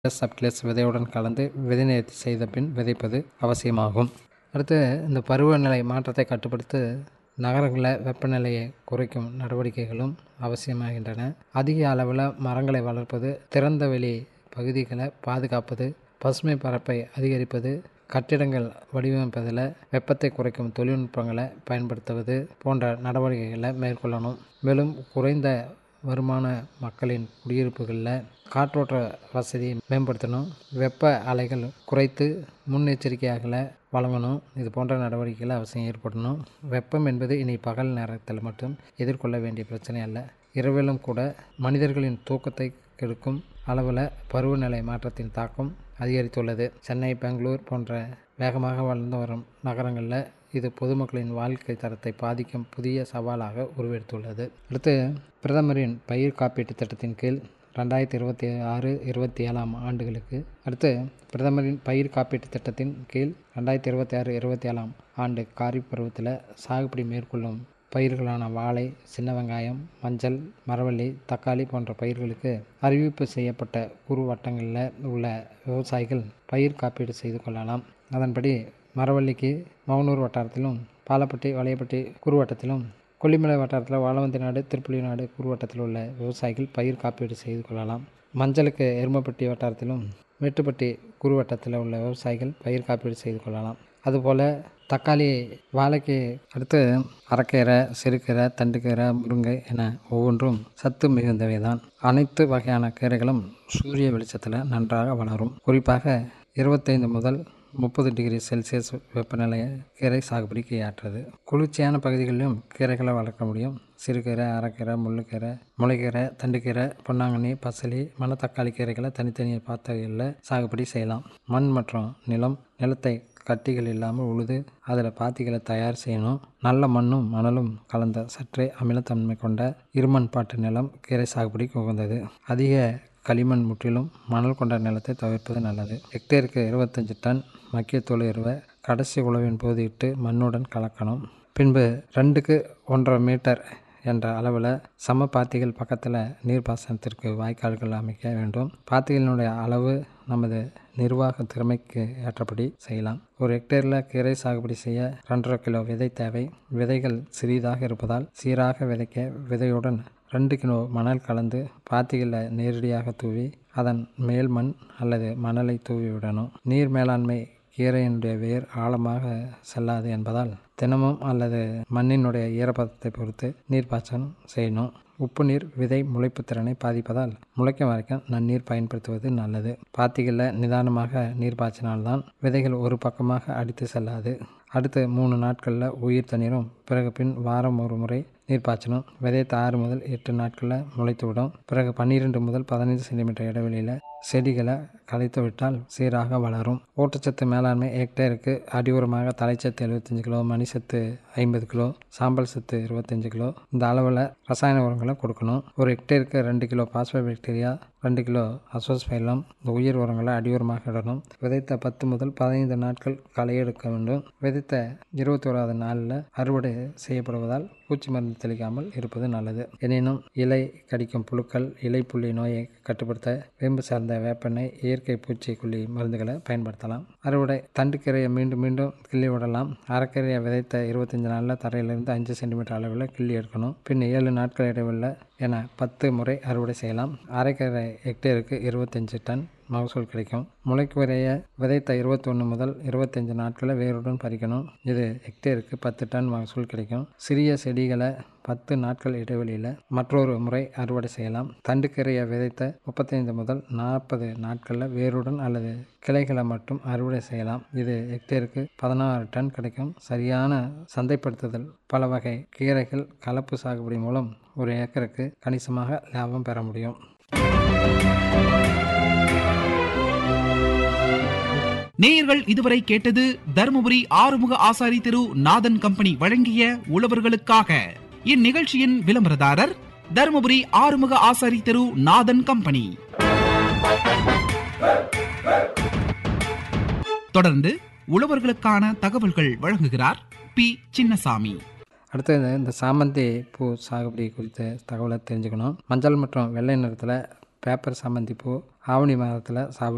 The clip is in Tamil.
சப்கிளஸ் விதையுடன் கலந்து விதை நேர்த்தி செய்த பின் விதைப்பது அவசியமாகும் அடுத்து இந்த பருவநிலை மாற்றத்தை கட்டுப்படுத்த நகரங்களில் வெப்பநிலையை குறைக்கும் நடவடிக்கைகளும் அவசியமாகின்றன அதிக அளவில் மரங்களை வளர்ப்பது திறந்த வெளி பகுதிகளை பாதுகாப்பது பசுமை பரப்பை அதிகரிப்பது கட்டிடங்கள் வடிவமைப்பதில் வெப்பத்தை குறைக்கும் தொழில்நுட்பங்களை பயன்படுத்துவது போன்ற நடவடிக்கைகளை மேற்கொள்ளணும் மேலும் குறைந்த வருமான மக்களின் குடியிருப்புகளில் காற்றோட்ட வசதியை மேம்படுத்தணும் வெப்ப அலைகள் குறைத்து முன்னெச்சரிக்கையாக வழங்கணும் இது போன்ற நடவடிக்கைகள் அவசியம் ஏற்படணும் வெப்பம் என்பது இனி பகல் நேரத்தில் மட்டும் எதிர்கொள்ள வேண்டிய பிரச்சனை அல்ல இரவிலும் கூட மனிதர்களின் தூக்கத்தை கெடுக்கும் அளவில் பருவநிலை மாற்றத்தின் தாக்கம் அதிகரித்துள்ளது சென்னை பெங்களூர் போன்ற வேகமாக வளர்ந்து வரும் நகரங்களில் இது பொதுமக்களின் வாழ்க்கை தரத்தை பாதிக்கும் புதிய சவாலாக உருவெடுத்துள்ளது அடுத்து பிரதமரின் பயிர் காப்பீட்டு திட்டத்தின் கீழ் ரெண்டாயிரத்தி இருபத்தி ஆறு இருபத்தி ஏழாம் ஆண்டுகளுக்கு அடுத்து பிரதமரின் பயிர் காப்பீட்டு திட்டத்தின் கீழ் ரெண்டாயிரத்தி இருபத்தி ஆறு இருபத்தி ஏழாம் ஆண்டு காரிப் பருவத்தில் சாகுபடி மேற்கொள்ளும் பயிர்களான வாழை சின்ன வெங்காயம் மஞ்சள் மரவள்ளி தக்காளி போன்ற பயிர்களுக்கு அறிவிப்பு செய்யப்பட்ட குறு வட்டங்களில் உள்ள விவசாயிகள் பயிர் காப்பீடு செய்து கொள்ளலாம் அதன்படி மரவள்ளிக்கு மவுனூர் வட்டாரத்திலும் பாலப்பட்டி வளையப்பட்டி குறுவட்டத்திலும் கொல்லிமலை வட்டாரத்தில் வாழவந்தி நாடு திருப்புலி நாடு குறுவட்டத்தில் உள்ள விவசாயிகள் பயிர் காப்பீடு செய்து கொள்ளலாம் மஞ்சளுக்கு எருமப்பட்டி வட்டாரத்திலும் மேட்டுப்பட்டி குறுவட்டத்தில் உள்ள விவசாயிகள் பயிர் காப்பீடு செய்து கொள்ளலாம் அதுபோல் தக்காளி வாழைக்கு அடுத்து அரைக்கீரை சிறுகீரை தண்டுக்கீரை முருங்கை என ஒவ்வொன்றும் சத்து மிகுந்தவை தான் அனைத்து வகையான கீரைகளும் சூரிய வெளிச்சத்தில் நன்றாக வளரும் குறிப்பாக இருபத்தைந்து முதல் முப்பது டிகிரி செல்சியஸ் வெப்பநிலை கீரை சாகுபடிக்கு ஏற்றது குளிர்ச்சியான பகுதிகளிலும் கீரைகளை வளர்க்க முடியும் சிறுகீரை அரைக்கீரை முள்ளுக்கீரை முளைக்கீரை தண்டுக்கீரை பொன்னாங்கண்ணி பசலி மணத்தக்காளி கீரைகளை தனித்தனி பாத்திரங்களில் சாகுபடி செய்யலாம் மண் மற்றும் நிலம் நிலத்தை கட்டிகள் இல்லாமல் உழுது அதில் பாத்திகளை தயார் செய்யணும் நல்ல மண்ணும் மணலும் கலந்த சற்றே அமிலத்தன்மை கொண்ட இருமண் பாட்டு நிலம் கீரை சாகுபடிக்கு உகந்தது அதிக களிமண் முற்றிலும் மணல் கொண்ட நிலத்தை தவிர்ப்பது நல்லது ஹெக்டேருக்கு இருபத்தஞ்சி டன் மக்கிய தோல் எருவை கடைசி உழவின் போது இட்டு மண்ணுடன் கலக்கணும் பின்பு ரெண்டுக்கு ஒன்றரை மீட்டர் என்ற அளவில் சம பாத்திகள் பக்கத்தில் நீர்ப்பாசனத்திற்கு வாய்க்கால்கள் அமைக்க வேண்டும் பாத்திகளினுடைய அளவு நமது நிர்வாக திறமைக்கு ஏற்றபடி செய்யலாம் ஒரு ஹெக்டேரில் கீரை சாகுபடி செய்ய ரெண்டரை கிலோ விதை தேவை விதைகள் சிறிதாக இருப்பதால் சீராக விதைக்க விதையுடன் ரெண்டு கிலோ மணல் கலந்து பாத்திகளில் நேரடியாக தூவி அதன் மேல் மண் அல்லது மணலை தூவி விடணும் நீர் மேலாண்மை கீரையினுடைய வேர் ஆழமாக செல்லாது என்பதால் தினமும் அல்லது மண்ணினுடைய ஈரப்பதத்தை பொறுத்து நீர்ப்பாய்ச்சல் செய்யணும் உப்பு நீர் விதை முளைப்பு திறனை பாதிப்பதால் முளைக்கும் வரைக்கும் நன்னீர் பயன்படுத்துவது நல்லது பாத்திகளில் நிதானமாக நீர் பாய்ச்சினால்தான் விதைகள் ஒரு பக்கமாக அடித்து செல்லாது அடுத்த மூணு நாட்களில் உயிர் தண்ணீரும் பிறகு பின் வாரம் ஒரு முறை நீர் பாய்ச்சணும் விதைத்த ஆறு முதல் எட்டு நாட்களில் முளைத்து விடும் பிறகு பன்னிரெண்டு முதல் பதினைந்து சென்டிமீட்டர் இடைவெளியில் செடிகளை களைத்து விட்டால் சீராக வளரும் ஊட்டச்சத்து மேலாண்மை ஹெக்டேருக்கு அடியுரமாக தலைச்சத்து எழுபத்தஞ்சு கிலோ மணிச்சத்து ஐம்பது கிலோ சாம்பல் சத்து இருபத்தஞ்சு கிலோ இந்த அளவில் ரசாயன உரங்களை கொடுக்கணும் ஒரு ஹெக்டேருக்கு ரெண்டு கிலோ பாஸ்போ பாக்டீரியா ரெண்டு கிலோ அசோஸ்பைலம் இந்த உயிர் உரங்களை அடியுரமாக இடணும் விதைத்த பத்து முதல் பதினைந்து நாட்கள் களை எடுக்க வேண்டும் விதைத்த இருபத்தி ஓராவது நாளில் அறுவடை செய்யப்படுவதால் பூச்சி மருந்து தெளிக்காமல் இருப்பது நல்லது எனினும் இலை கடிக்கும் புழுக்கள் இலை புள்ளி நோயை கட்டுப்படுத்த வேம்பு சார்ந்த வேப்பெண்ணெய் இயற்கை பூச்சிக்கொல்லி மருந்துகளை பயன்படுத்தலாம் அறுவடை தண்டுக்கீரையை மீண்டும் மீண்டும் கிள்ளி விடலாம் அரைக்கீரையை விதைத்த இருபத்தஞ்சு நாளில் தரையிலிருந்து அஞ்சு சென்டிமீட்டர் அளவில் கிள்ளி எடுக்கணும் பின் ஏழு நாட்கள் இடைவெளியில் என பத்து முறை அறுவடை செய்யலாம் அரைக்கீரை ஹெக்டேருக்கு இருபத்தஞ்சு டன் மகசூல் கிடைக்கும் முளைக்குறைய விதைத்த இருபத்தொன்று முதல் இருபத்தஞ்சு நாட்களில் வேருடன் பறிக்கணும் இது ஹெக்டேருக்கு பத்து டன் மகசூல் கிடைக்கும் சிறிய செடிகளை பத்து நாட்கள் இடைவெளியில் மற்றொரு முறை அறுவடை செய்யலாம் தண்டுக்கீரையை விதைத்த முப்பத்தைந்து முதல் நாற்பது நாட்களில் வேருடன் அல்லது கிளைகளை மட்டும் அறுவடை செய்யலாம் இது ஹெக்டேருக்கு பதினாறு டன் கிடைக்கும் சரியான சந்தைப்படுத்துதல் பல வகை கீரைகள் கலப்பு சாகுபடி மூலம் ஒரு ஏக்கருக்கு கணிசமாக லாபம் பெற முடியும் நேயர்கள் இதுவரை கேட்டது தருமபுரி ஆறுமுக ஆசாரி திரு நாதன் கம்பெனி வழங்கிய உழவர்களுக்காக இந்நிகழ்ச்சியின் விளம்பரதாரர் தருமபுரி ஆறுமுக ஆசாரி திரு நாதன் கம்பெனி தொடர்ந்து உழவர்களுக்கான தகவல்கள் வழங்குகிறார் பி சின்னசாமி அடுத்து இந்த சாமந்தி பூ சாகுபடி குறித்த தகவலை தெரிஞ்சுக்கணும் மஞ்சள் மற்றும் வெள்ளை நிறத்தில் பேப்பர் சாமந்தி பூ ஆவணி மாதத்தில் சாகுபடி